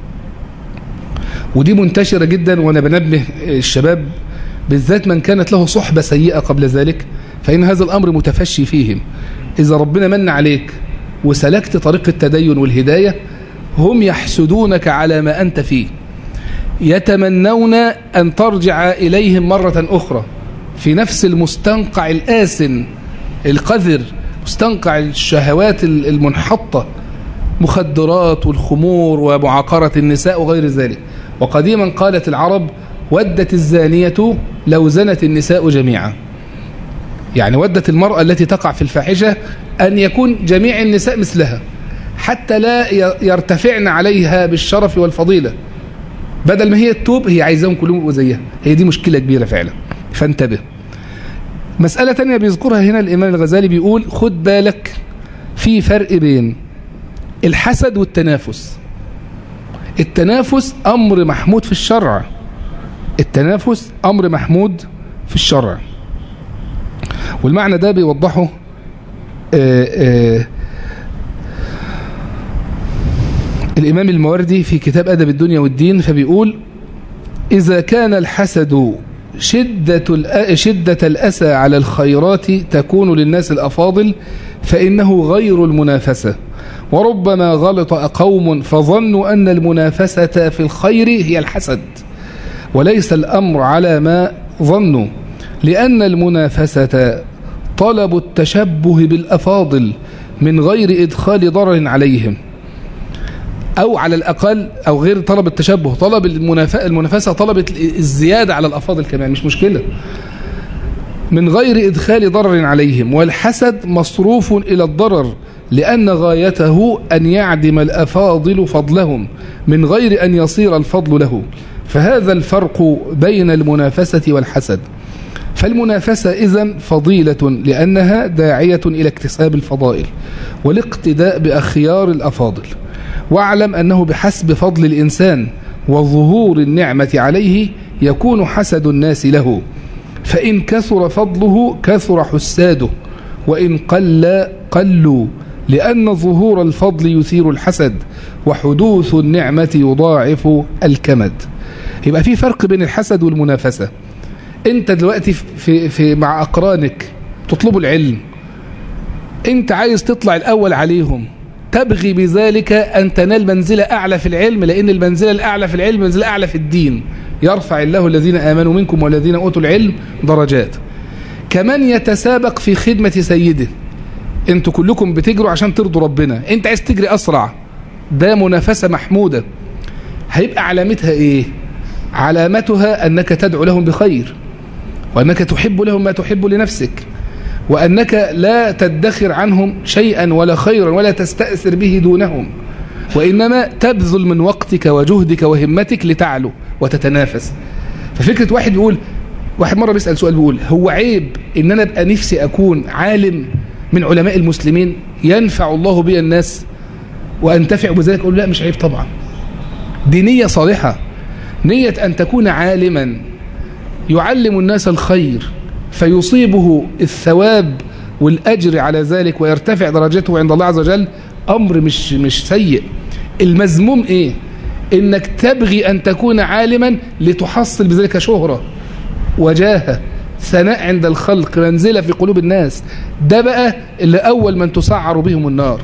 ودي منتشرة جدا وأنا بنبه الشباب بالذات من كانت له صحبة سيئة قبل ذلك فإن هذا الأمر متفشي فيهم إذا ربنا من عليك وسلكت طريق التدين والهداية هم يحسدونك على ما أنت فيه يتمنون أن ترجع إليهم مرة أخرى في نفس المستنقع الآسن القذر مستنقع الشهوات المنحطة مخدرات والخمور ومعاقرة النساء وغير ذلك وقديما قالت العرب ودت الزانية لو زنت النساء جميعا يعني ودت المرأة التي تقع في الفاحشة أن يكون جميع النساء مثلها حتى لا يرتفعن عليها بالشرف والفضيلة بدل ما هي التوب هي عايزاهم كلهم يبقوا زيها هي دي مشكلة كبيرة فعلا فانتبه مسألة تانية بيذكرها هنا الإمام الغزالي بيقول خد بالك في فرق بين الحسد والتنافس التنافس أمر محمود في الشرع التنافس أمر محمود في الشرع والمعنى ده بيوضحه آآ آآ الإمام الموردي في كتاب أدب الدنيا والدين فبيقول إذا كان الحسد شدة, شدة الأسى على الخيرات تكون للناس الأفاضل فإنه غير المنافسة وربما غلط قوم فظنوا أن المنافسة في الخير هي الحسد وليس الأمر على ما ظنوا لأن المنافسة طلب التشبه بالأفاضل من غير إدخال ضرر عليهم أو على الأقل أو غير طلب التشبه طلب المنافسة طلبت الزيادة على الأفاضل كمان مش مشكلة من غير إدخال ضرر عليهم والحسد مصروف إلى الضرر لأن غايته أن يعدم الأفاضل فضلهم من غير أن يصير الفضل له فهذا الفرق بين المنافسة والحسد فالمنافسة إذن فضيلة لأنها داعية إلى اكتساب الفضائل والاقتداء بأخيار الأفاضل واعلم أنه بحسب فضل الإنسان وظهور النعمة عليه يكون حسد الناس له فإن كثر فضله كثر حساده وإن قل قلوا لأن ظهور الفضل يثير الحسد وحدوث النعمة يضاعف الكمد يبقى في فرق بين الحسد والمنافسة انت دلوقتي في, في مع أقرانك تطلبوا العلم انت عايز تطلع الأول عليهم تبغي بذلك أن تنال منزلة أعلى في العلم لأن المنزلة الأعلى في العلم منزلة أعلى في الدين يرفع الله الذين آمنوا منكم والذين أوتوا العلم درجات كمان يتسابق في خدمة سيده انتوا كلكم بتجروا عشان ترضوا ربنا انت عايز تجري أسرع ده منافسة محمودة هيبقى علامتها ايه علامتها أنك تدعو لهم بخير وأنك تحب لهم ما تحب لنفسك وأنك لا تدخر عنهم شيئا ولا خيرا ولا تستأثر به دونهم وإنما تبذل من وقتك وجهدك وهمتك لتعلو وتتنافس ففكرة واحد بيقول واحد مرة بيسأل سؤال بيقول هو عيب إن أنا أبقى نفسي أكون عالم من علماء المسلمين ينفع الله بي الناس وأنتفع بذلك أقول لا مش عيب طبعا دي نية صالحة نية أن تكون عالما يعلم الناس الخير فيصيبه الثواب والأجر على ذلك ويرتفع درجته عند الله عز وجل أمر مش, مش سيء المذموم إيه إنك تبغي أن تكون عالما لتحصل بذلك شهرة وجاهة ثناء عند الخلق منزلة في قلوب الناس ده بقى اللي أول من تسعر بهم النار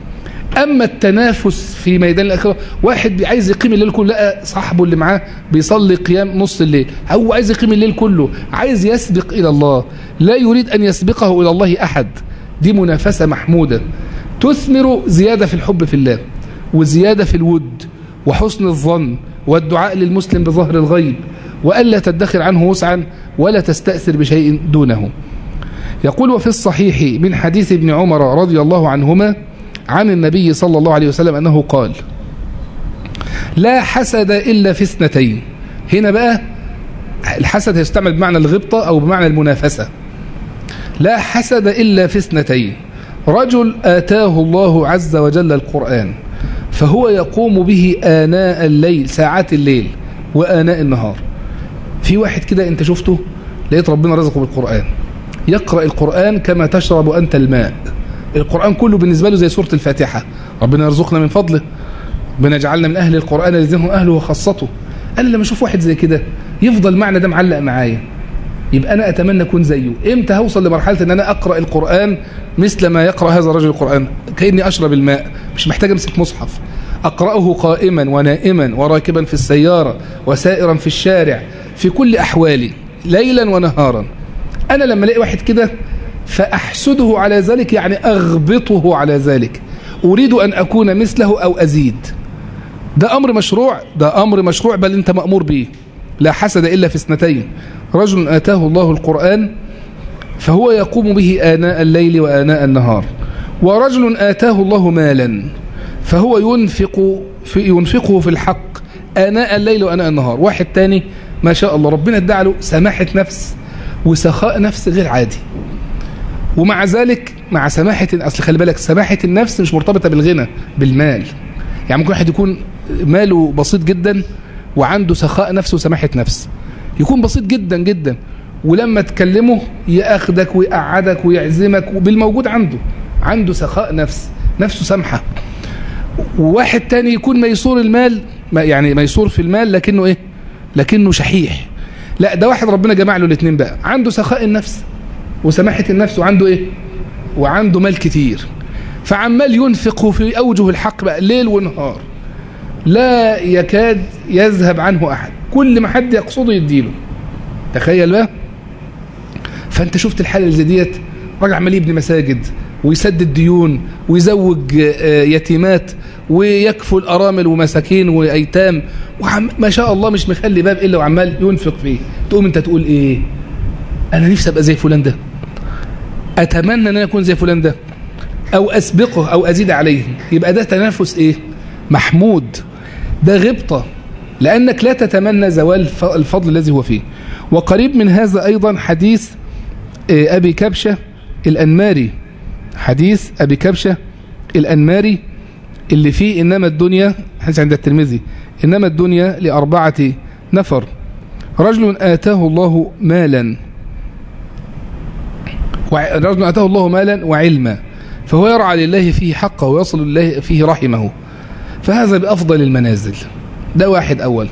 أما التنافس في ميدان الآخرة واحد عايز يقيم الليل كله لقى صاحبه اللي معاه بيصلي قيام نص الليل هو عايز يقيم الليل كله عايز يسبق إلى الله لا يريد أن يسبقه إلى الله أحد دي منافسة محمودة تثمر زيادة في الحب في الله وزيادة في الود وحسن الظن والدعاء للمسلم بظهر الغيب وألا تدخر عنه وسعا ولا تستأثر بشيء دونه يقول وفي الصحيح من حديث ابن عمر رضي الله عنهما عن النبي صلى الله عليه وسلم أنه قال لا حسد إلا في اثنتين هنا بقى الحسد يستعمل بمعنى الغبطة أو بمعنى المنافسة لا حسد إلا في اثنتين رجل آتاه الله عز وجل القرآن فهو يقوم به آناء الليل ساعات الليل وآناء النهار في واحد كده انت شفته لقيت ربنا رزقه بالقرآن يقرأ القرآن كما تشرب أنت الماء القرآن كله بالنسبة له زي سورة الفاتحة ربنا يرزقنا من فضله ربنا يجعلنا من أهل القرآن الذين هم أهله وخاصته أنا لما أشوف واحد زي كده يفضل معنى ده معلق معايا يبقى أنا أتمنى أكون زيه إمتى هوصل لمرحلة أن أنا أقرأ القرآن مثل ما يقرأ هذا الرجل القرآن كأني أشرب الماء مش محتاج أمسك مصحف أقرأه قائما ونائما وراكبا في السيارة وسائرا في الشارع في كل أحوالي ليلا ونهارا أنا لما الاقي واحد كده فأحسده على ذلك يعني أغبطه على ذلك أريد أن أكون مثله أو أزيد ده أمر مشروع ده أمر مشروع بل أنت مأمور به لا حسد إلا في اثنتين رجل آتاه الله القرآن فهو يقوم به آناء الليل وآناء النهار ورجل آتاه الله مالا فهو ينفق في ينفقه في الحق آناء الليل وآناء النهار واحد تاني ما شاء الله ربنا ادعى له سماحة نفس وسخاء نفس غير عادي ومع ذلك مع سماحة أصل خلي بالك سماحة النفس مش مرتبطة بالغنى بالمال يعني ممكن واحد يكون ماله بسيط جدا وعنده سخاء نفس وسماحة نفس يكون بسيط جدا جدا ولما تكلمه ياخدك ويقعدك ويعزمك بالموجود عنده عنده سخاء نفس نفسه سمحة وواحد تاني يكون ميسور المال يعني ميسور في المال لكنه ايه لكنه شحيح لا ده واحد ربنا جمع له الاثنين بقى عنده سخاء النفس وسماحة النفس وعنده ايه وعنده مال كتير فعمال ينفق في أوجه الحق بقى ليل ونهار لا يكاد يذهب عنه أحد كل ما حد يقصده يديله تخيل بقى فانت شفت الحالة اللي زي ديت راجل عمال يبني مساجد ويسدد ديون ويزوج يتيمات ويكفل أرامل ومساكين وأيتام ما شاء الله مش مخلي باب إلا وعمال ينفق فيه تقوم انت تقول ايه انا نفسي ابقى زي فلان ده اتمنى ان انا اكون زي فلان ده او اسبقه او ازيد عليه يبقى ده تنافس ايه محمود ده غبطة لانك لا تتمنى زوال الفضل الذي هو فيه وقريب من هذا ايضا حديث ابي كبشة الانماري حديث ابي كبشة الانماري اللي فيه انما الدنيا حديث عند الترمذي انما الدنيا لاربعة نفر رجل آتاه الله مالا رجل آتاه الله مالا وعلما فهو يرعى لله فيه حقه ويصل الله فيه رحمه فهذا بأفضل المنازل ده واحد أول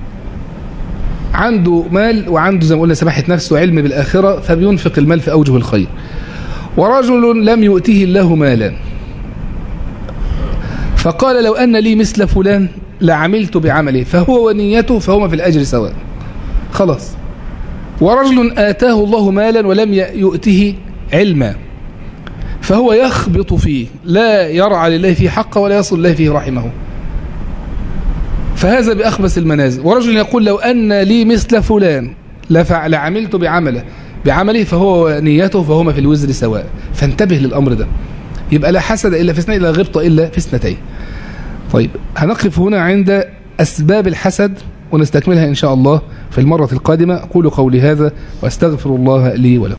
عنده مال وعنده زي ما قلنا سباحة نفس وعلم بالآخرة فبينفق المال في أوجه الخير ورجل لم يؤته الله مالا فقال لو أن لي مثل فلان لعملت بعمله فهو ونيته فهما في الأجر سواء خلاص ورجل آتاه الله مالا ولم يؤته علما فهو يخبط فيه لا يرعى لله فيه حقه ولا يصل الله فيه رحمه فهذا بأخبث المنازل ورجل يقول لو أن لي مثل فلان لفعل عملت بعمله بعمله فهو نيته فهما في الوزر سواء فانتبه للأمر ده يبقى لا حسد إلا في اثنين لا غبطة إلا في اثنتين طيب هنقف هنا عند أسباب الحسد ونستكملها إن شاء الله في المرة القادمة أقول قولي هذا وأستغفر الله لي ولكم